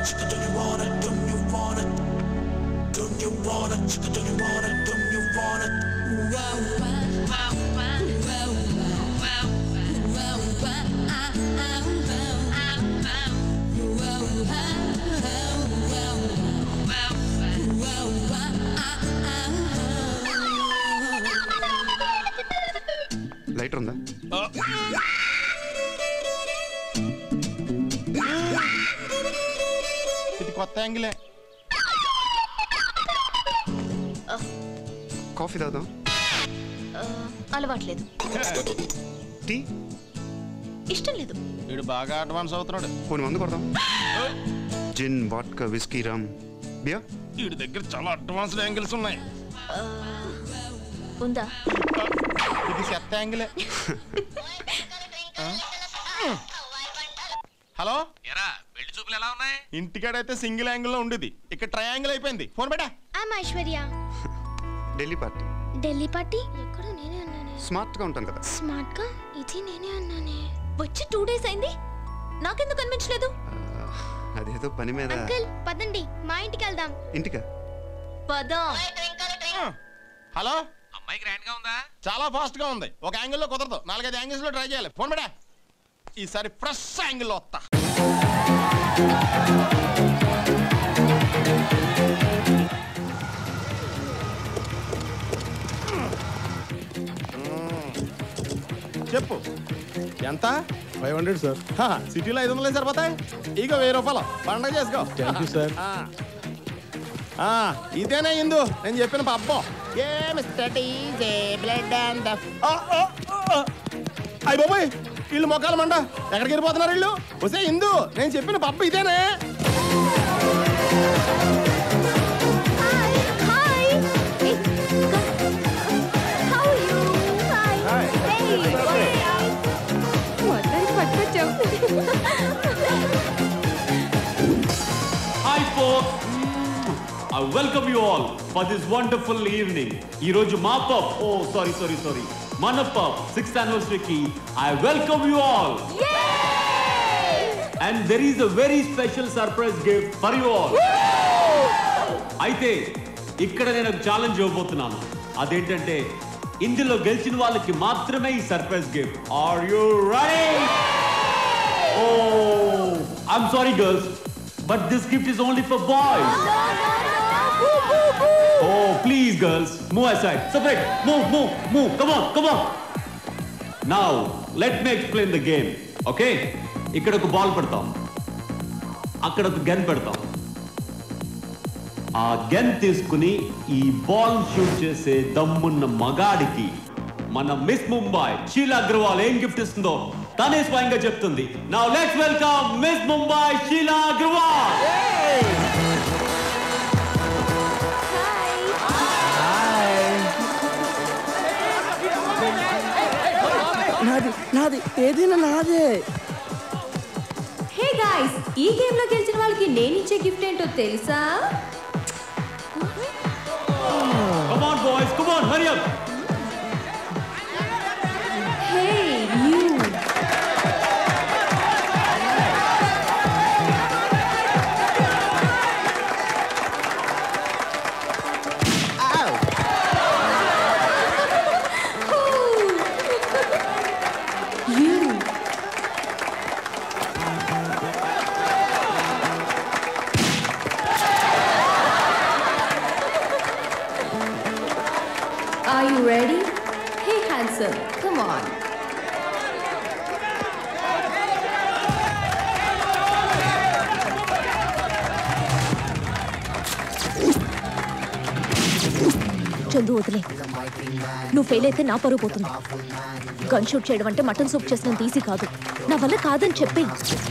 Lighter ఉందా ఇది కొత్త యాంగిలే కాఫీ తాగుదాం అలవాట్లేదు టీ ఇష్టం లేదు వీడు బాగా అడ్వాన్స్ అవుతున్నాడు పోనీ మందు కొడదాం జిన్ వాట్కా విస్కీ రమ్ బియా వీడి దగ్గర చాలా అడ్వాన్స్డ్ యాంగిల్స్ ఉన్నాయి ఉందా ఇది చెత్త యాంగిలే హలో ఎరా పెళ్లి చూపులు ఎలా ఉన్నాయి ఇంటికాడైతే సింగిల్ యాంగిల్ లో ఉండేది ఇక్కడ ట్రయాంగిల్ అయిపోయింది ఫోన్ పెట్టా I'm Aishwarya Delhi party Delhi party ఎక్కడ నేనే అన్నానే స్మార్ట్ గా ఉంటాను కదా స్మార్ట్ గా ఇది నేనే అన్నానే వచ్చి టూ డేస్ అయింది నాకెందుకు కనిపించలేదు ఆ, అదేదో పని మీద అంకుల్ పదండి మా ఇంటికి వెళ్దాం ఇంటికా పదా హలో అమ్మాయి గ్రాండ్ గా ఉందా చాలా ఫాస్ట్ గా ఉంది ఒక యాంగిల్ లో కుదరదు నాలుగైదు యాంగిల్స్ లో ట్రై చేయాలి ఫోన్ పెట్టా ఈసారి ఫ్రెష్ యాంగిల్ లో వస్తా చెప్పు ఎంత ఫైవ్ హండ్రెడ్ సార్ హా, సిటీలో ఐదు వందలే సరిపోతాయి ఇక వెయ్యి రూపాయలు పండగ చేసుకో థ్యాంక్ యూ సార్ ఆ. ఆ, ఇదేనే ఇందు నేను చెప్పిన పబ్బం ఏ మిస్టర్ డీజే బ్లడ్ అండ్ అయ్యి బాబాయ్ వీళ్ళు మొక్కలు మండ ఎక్కడికి వెళ్ళిపోతున్నారు వీళ్ళు వస్తే ఇందు నేను చెప్పిన పబ్బ ఇదేనే hi how you hi hi folks I welcome you all for this wonderful evening ఈ రోజు మా pub oh sorry sorry sorry మన పబ్ సిక్స్త్ యానివర్సరీకి I welcome you all and there is a very special surprise gift for you all అయితే ఇక్కడ నేను ఒక challenge ఇవ్వబోతున్నాను అదేంటంటే ఇందులో గెలిచిన వాళ్ళకి మాత్రమే ఈ surprise gift are you ready Oh, I'm sorry, girls, but this gift is only for boys. Oh, please, girls, move aside. Separate. Move, move, move. Come on, come on. Now, let me explain the game. Okay? ఇక్కడ ఒక ball పెడతాం అక్కడ ఒక gun పెడతాం ఆ gun తీసుకుని ఈ ball shoot చేసే దమ్మున్న మగాడికి మన మిస్ ముంబై షీలా అగ్రవాల్ ఏం గిఫ్ట్ ఇస్తుందో తనే స్వయంగా చెప్తుంది నా let's welcome miss Mumbai Sheela Agarwal నాది నాది ఏదైనా నాదే హే గాయ్స్ ఈ గేమ్ లో గెలిచిన వాళ్ళకి నేను ఇచ్చే గిఫ్ట్ ఏంటో తెలుసా come on boys come on Hari up hey you You. Are you ready? Hey, handsome, come on. Chandu వదిలే నువ్వు ఫెయిల్ అయితే నా పరువు పోతుంది గన్ షూట్ చేయడం అంటే మటన్ సూప్ చేసినంత ఈజీ కాదు నా వల్ల కాదని చెప్పి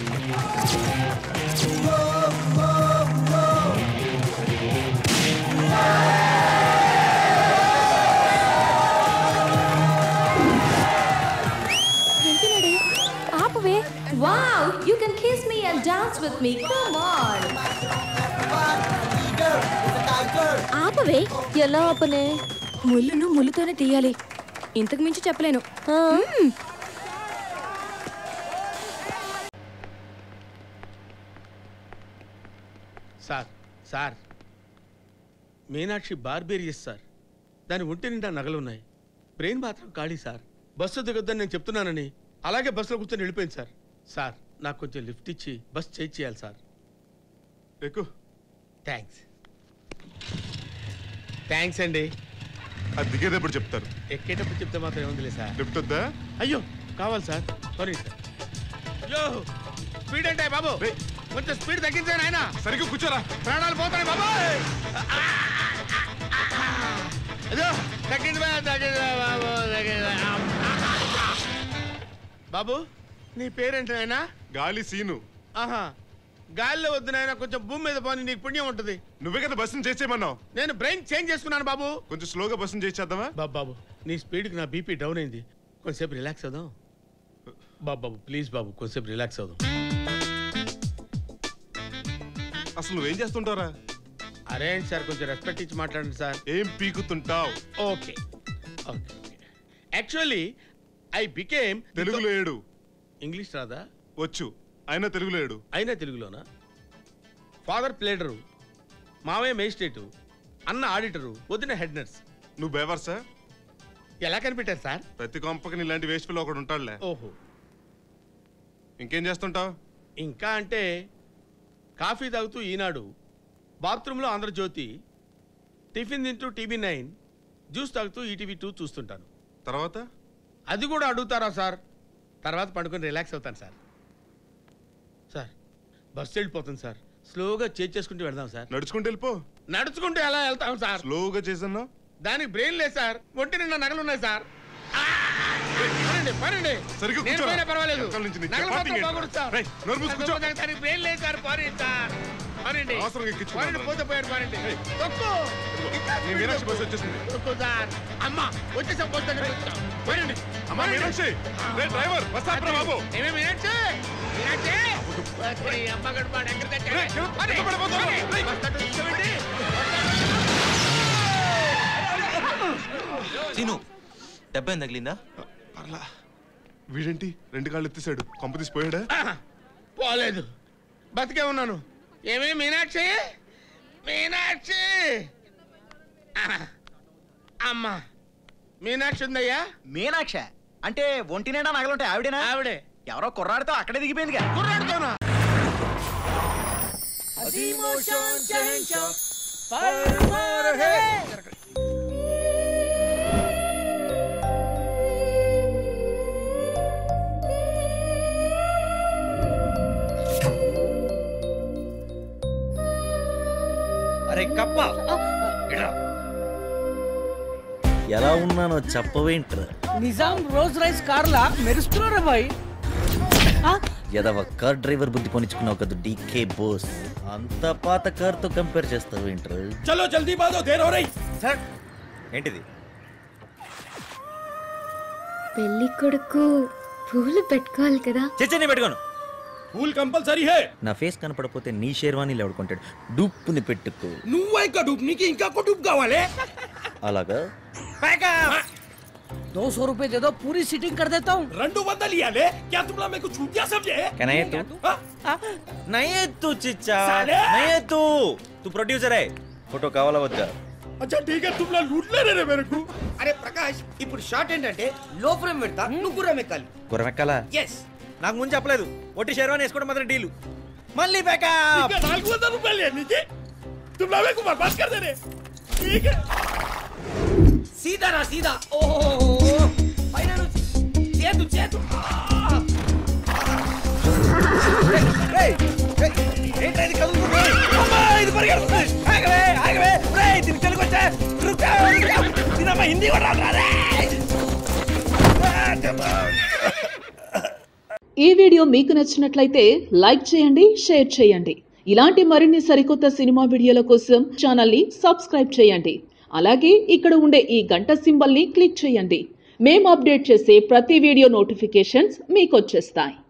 ఆపవే Wow, you can kiss me and dance with me. Come on. ఆపవే ఎలా ఆపనే ముళ్ళును ముళ్ళుతోనే తీయాలి ఇంతకు మించి చెప్పలేను ఆ, sir sir Meenakshi barbarous sir దాని ఒంటి నిండా నగలున్నాయి బ్రెయిన్ మాత్రం ఖాళీ సార్ బస్సు దిగొద్దని నేను చెప్తున్నానని అలాగే బస్సులో కూర్చొని వెళ్ళిపోయింది సార్ సార్ నాకు కొంచెం లిఫ్ట్ ఇచ్చి బస్ చేయి చేయాలి సార్ ఎక్కువ థ్యాంక్స్ థ్యాంక్స్ అండి అది దిగేటప్పుడు చెప్తారు ఎక్కేటప్పుడు చెప్తే మాత్రం ఏముందిలే సార్ లిఫ్ట్ వద్దా అయ్యో కావాలి సార్ సారీ సార్ అయ్యో స్పీడ్ అంటే బాబు కొంచెం స్పీడ్ తగ్గించాను ఆయన సరిగ్గా కూర్చోరా ప్రాణాలు పోతాయి బాబు అయ్యో తగ్గింది బా, తగ్గింది బా, బాబు తగ్గింది బా. బాబు నీ పేరేంటి నాయన గాలి సీను ఆహా గాలిలో వద్దు నాయన కొంచెం భూమి మీద పోని నీకు పుణ్యం ఉంటుంది నువ్వే కదా బస్సును చేసేయమన్నావు నేను బ్రెయిన్ చేంజ్ చేసుకున్నాను బాబు కొంచెం స్లోగా బస్సును చేసేద్దామా బాబు బాబు నీ స్పీడ్కి నా బీపీ డౌన్ అయింది కొంచెంసేపు రిలాక్స్ అవుదాం బాబు బాబు ప్లీజ్ బాబు కొంచెంసేపు రిలాక్స్ అవుదాం అసలు నువ్వేం చేస్తుంటావురా అరే సార్ కొంచెం రెస్పెక్ట్ ఇచ్చి మాట్లాడండి సార్ ఏం పీకుతుంటావు okay okay actually I became తెలుగులో ఏడు ఇంగ్లీష్ రాదా వచ్చు అయినా తెలుగులో ఏడు అయినా తెలుగులోనా ఫాదర్ ప్లేడరు మావయ్య మేజిస్ట్రేటు అన్న ఆడిటరు వదిన హెడ్ నర్స్ నువ్వు బేవర్సా ఎలా కనిపెట్టారు సార్ ప్రతి కొంపకి నీలాంటి వేస్ట్ పిల్ల ఒకడు ఉంటాడులే ఓహో ఇంకేం చేస్తుంటావు ఇంకా అంటే కాఫీ తాగుతూ ఈనాడు బాత్రూంలో ఆంధ్రజ్యోతి టిఫిన్ తింటూ టీవీ నైన్ జ్యూస్ తాగుతూ ఈటీవీ టూ చూస్తుంటాను తర్వాత అది కూడా అడుగుతారా సార్ తర్వాత పండుకొని రిలాక్స్ అవుతాను సార్ సార్ బస్సు వెళ్ళిపోతుంది సార్ స్లోగా చేంజ్ చేసుకుంటూ వెళ్దాం సార్ నడుచుకుంటూ వెళ్ళిపో నడుచుకుంటూ ఎలా వెళ్తాం సార్ స్లోగా చేసన్నా దానికి బ్రెయిన్ లేదు సార్ ఒంటి నిండా నగలు ఉన్నాయి సార్ ఆ! పనండి, పనండి. సరిగ్గా నేను కూర్చోరా. పోయినా పర్వాలేదు వెనకాల నుంచి నీ నగలు చపాతీ మాత్రం ఏంట్రా? బాగుండు సార్. రేయ్, నోరు మూసి కూర్చో. దానికి బ్రెయిన్ లేదు సార్ పని సార్ పనండి అవసరంగా ఎక్కించుకున్నాను. పనండి పోతే పోయారు పనండి తొక్కు ఇంకా నీ speed మీనాక్షి తొక్కు. బస్సు వచ్చేసింది తొక్కు సార్ అమ్మా వచ్చేసాం బస్ దగ్గర వచ్చాం పనండి అమ్మా మీనాక్షి రే డ్రైవర్ బస్ ఆపరా బాబు ఏమే మీనాక్షి మీనాక్షి ఒరేయ్, అమ్మ గడుపాడు ఎక్కడ తెచ్చాడు? రేయ్, కింద పని, పడిపోతావు. పని. రేయ్. బస్ తట్టు తీసుకోండి. సీను దెబ్బ ఏం తగిలిందా పర్లా వీడేంటి రెండు కాళ్ళు ఎత్తేసాడు కొంప తీసిపోయాడా పోలేదు బతికే ఉన్నాను ఏమే మీనాక్షి మీనాక్షి ఆ, అమ్మా మీనాక్షి ఉందయ్యా మీనాక్ష అంటే ఒంటి నిండా నగలుంటాయి ఆవిడేనా ఆవిడే ఎవరో కుర్రాడితో అక్కడే దిగిపోయిందిగా కుర్రాడుతోనా అరే కప్ప ఎలా ఉన్నానో చెప్పవేంట్రా నిజాం రోజ్ రైస్ కార్లా మెరుస్తున్నారా బాయ్ ఎదవ కార్ డ్రైవర్ బుద్ధి కొనిచ్చుకున్నావు కదా డీకే బోస్ అంత పాత కార్తో కంపేర్ చేస్తావేంట్రా చలో జల్దీ బాదో దేర్ హో రही సార్ ఏంటిది పెళ్లి కొడుకు పూలు పెట్టుకోవాలి కదా చచ్చని పెట్టుకోను ఫూల్ కంపల్సరీ హే నా ఫేస్ కనపడపోతే నీ షేర్వాణీలు ఎవడుకుంటాడు డూప్పుని పెట్టుకో నువ్వే కడుపు నీకు ఇంకా కుటుంబ కావాలి అలాగా दो सौ रुपए दे दो पूरी सीटिंग कर देता हूँ रंडू बंदा लिया ले क्या तुम लोग मेरे को छूटिया समझे Can I eat too? నయ్యే తూ చిచ్చా साले! నయ్యే తూ తూ ప్రొడ్యూసర్ ఏ ఫోటో కావాలా వద్దా अच्छा ठीक है तुम लोग लूट ले रहे मेरे को అరే ప్రకాష్ ఇప్పుడు షార్ట్ ఏంటంటే లో ఫ్రేమ్ పెడతా నువ్వు గుర్రం ఎక్కాలి గురమెక్కాలా ఎస్ నాకు ముందు చెప్పలేదు ఒట్టి షేర్వాణి వేసుకోవడం మాత్రం డీలు మళ్ళీ బ్యాకప్ इनका नालगु हजार रुपए ले नीचे तुम लोग मेरे को बर्बाद कर दे रहे ठीक है సీదా రా సీదా ఓహో పైన నుంచి చేతు చేతు ఈ వీడియో మీకు నచ్చినట్లయితే లైక్ చేయండి షేర్ చేయండి ఇలాంటి మరిన్ని సరికొత్త సినిమా వీడియోల కోసం ఛానల్ని సబ్స్క్రైబ్ చేయండి అలాగే ఇక్కడ ఉండే ఈ గంట సింబల్ని క్లిక్ చేయండి మేము అప్డేట్ చేసే ప్రతి వీడియో నోటిఫికేషన్స్ మీకు వచ్చేస్తాయి